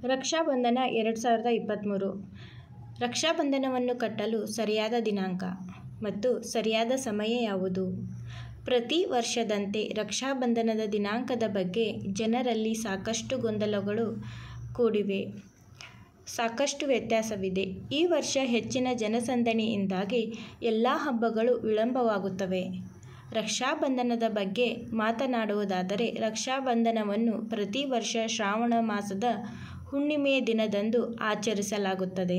ರಕ್ಷಾಬಂಧನ ಎರಡು ಸಾವಿರದ ಇಪ್ಪತ್ತ್ಮೂರು ರಕ್ಷಾಬಂಧನವನ್ನು ಕಟ್ಟಲು ಸರಿಯಾದ ದಿನಾಂಕ ಮತ್ತು ಸರಿಯಾದ ಸಮಯ ಯಾವುದು ಪ್ರತಿ ವರ್ಷದಂತೆ ರಕ್ಷಾಬಂಧನದ ದಿನಾಂಕದ ಬಗ್ಗೆ ಜನರಲ್ಲಿ ಸಾಕಷ್ಟು ಗೊಂದಲಗಳು ಕೂಡಿವೆ ಸಾಕಷ್ಟು ವ್ಯತ್ಯಾಸವಿದೆ ಈ ವರ್ಷ ಹೆಚ್ಚಿನ ಜನಸಂದಣಿಯಿಂದಾಗಿ ಎಲ್ಲ ಹಬ್ಬಗಳು ವಿಳಂಬವಾಗುತ್ತವೆ ರಕ್ಷಾಬಂಧನದ ಬಗ್ಗೆ ಮಾತನಾಡುವುದಾದರೆ ರಕ್ಷಾಬಂಧನವನ್ನು ಪ್ರತಿ ವರ್ಷ ಶ್ರಾವಣ ಮಾಸದ ಹುಣ್ಣಿಮೆಯ ದಿನದಂದು ಆಚರಿಸಲಾಗುತ್ತದೆ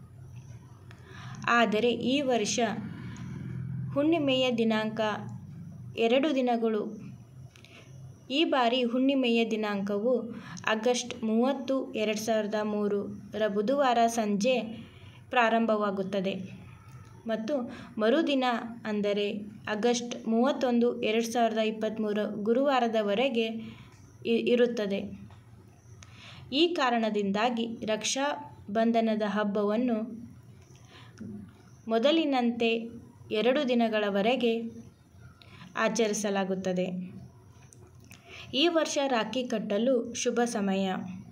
ಆದರೆ ಈ ವರ್ಷ ಹುಣ್ಣಿಮೆಯ ದಿನಾಂಕ ಎರಡು ದಿನಗಳು ಈ ಬಾರಿ ಹುಣ್ಣಿಮೆಯ ದಿನಾಂಕವು ಆಗಸ್ಟ್ ಮೂವತ್ತು ಎರಡು ಸಾವಿರದ ಮೂರು ರ ಬುಧವಾರ ಸಂಜೆ ಪ್ರಾರಂಭವಾಗುತ್ತದೆ ಮತ್ತು ಮರುದಿನ ಅಂದರೆ ಆಗಸ್ಟ್ ಮೂವತ್ತೊಂದು ಎರಡು ಸಾವಿರದ ಇಪ್ಪತ್ತ್ಮೂರು ಗುರುವಾರದವರೆಗೆ ಇರುತ್ತದೆ ಈ ಕಾರಣದಿಂದಾಗಿ ರಕ್ಷಾಬಂಧನದ ಹಬ್ಬವನ್ನು ಮೊದಲಿನಂತೆ ಎರಡು ದಿನಗಳವರೆಗೆ ಆಚರಿಸಲಾಗುತ್ತದೆ ಈ ವರ್ಷ ರಾಖಿ ಕಟ್ಟಲು ಶುಭ ಸಮಯ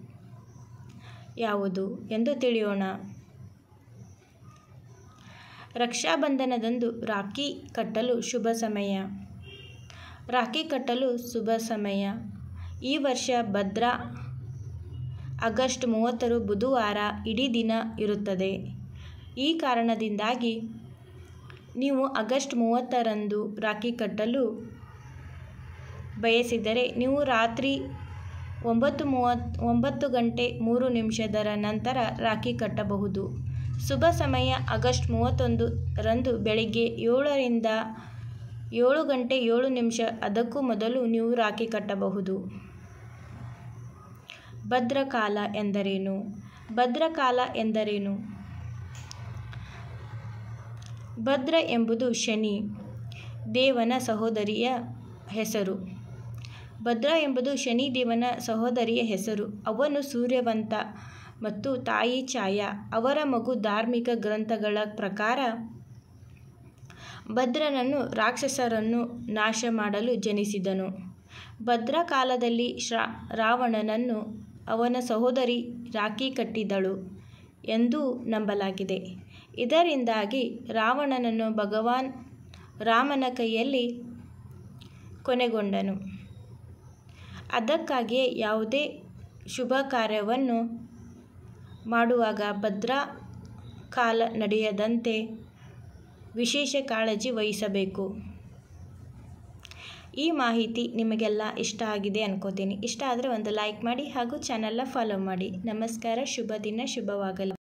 ಯಾವುದು ಎಂದು ತಿಳಿಯೋಣ ರಕ್ಷಾಬಂಧನದಂದು ರಾಖಿ ಕಟ್ಟಲು ಶುಭ ಸಮಯ ರಾಖಿ ಕಟ್ಟಲು ಶುಭ ಸಮಯ ಈ ವರ್ಷ ಭದ್ರಾ ಆಗಸ್ಟ್ ಮೂವತ್ತರ ಬುಧವಾರ ಇಡೀ ದಿನ ಇರುತ್ತದೆ ಈ ಕಾರಣದಿಂದಾಗಿ ನೀವು ಆಗಸ್ಟ್ ಮೂವತ್ತರಂದು ರಾಖಿ ಕಟ್ಟಲು ಬಯಸಿದರೆ ನೀವು ರಾತ್ರಿ ಒಂಬತ್ತು ಮೂವತ್ತು ಒಂಬತ್ತು ಗಂಟೆ ಮೂರು ನಿಮಿಷದರ ನಂತರ ರಾಖಿ ಕಟ್ಟಬಹುದು ಶುಭ ಸಮಯ ಆಗಸ್ಟ್ ಮೂವತ್ತೊಂದು ರಂದು ಬೆಳಿಗ್ಗೆ ಏಳರಿಂದ ಏಳು ಗಂಟೆ ಏಳು ನಿಮಿಷ ಅದಕ್ಕೂ ಮೊದಲು ನೀವು ರಾಖಿ ಕಟ್ಟಬಹುದು ಭದ್ರಕಾಲ ಎಂದರೇನು ಭದ್ರಕಾಲ ಎಂದರೇನು ಭದ್ರ ಎಂಬುದು ಶನಿ ದೇವನ ಸಹೋದರಿಯ ಹೆಸರು ಭದ್ರ ಎಂಬುದು ಶನಿ ದೇವನ ಸಹೋದರಿಯ ಹೆಸರು ಅವನು ಸೂರ್ಯವಂತ ಮತ್ತು ತಾಯಿ ಛಾಯಾ ಅವರ ಮಗು ಧಾರ್ಮಿಕ ಗ್ರಂಥಗಳ ಪ್ರಕಾರ ಭದ್ರನನ್ನು ರಾಕ್ಷಸರನ್ನು ನಾಶ ಮಾಡಲು ಜನಿಸಿದನು ಭದ್ರ ಕಾಲದಲ್ಲಿ ಶ್ರಾ ರಾವಣನನ್ನು ಅವನ ಸಹೋದರಿ ರಾಖಿ ಕಟ್ಟಿದಳು ಎಂದು ನಂಬಲಾಗಿದೆ ಇದರಿಂದಾಗಿ ರಾವಣನನ್ನು ಭಗವಾನ್ ರಾಮನ ಕೈಯಲ್ಲಿ ಕೊನೆಗೊಂಡನು ಅದಕ್ಕಾಗಿಯೇ ಯಾವುದೇ ಶುಭ ಕಾರ್ಯವನ್ನು ಮಾಡುವಾಗ ಭದ್ರಾ ಕಾಲ ನಡೆಯದಂತೆ ವಿಶೇಷ ಕಾಳಜಿ ವಹಿಸಬೇಕು ಈ ಮಾಹಿತಿ ನಿಮಗೆಲ್ಲ ಇಷ್ಟ ಆಗಿದೆ ಅನ್ಕೋತೀನಿ ಇಷ್ಟ ಆದರೆ ಒಂದು ಲೈಕ್ ಮಾಡಿ ಹಾಗೂ ಚಾನಲ್ನ ಫಾಲೋ ಮಾಡಿ ನಮಸ್ಕಾರ ಶುಭ ದಿನ ಶುಭವಾಗಲಿ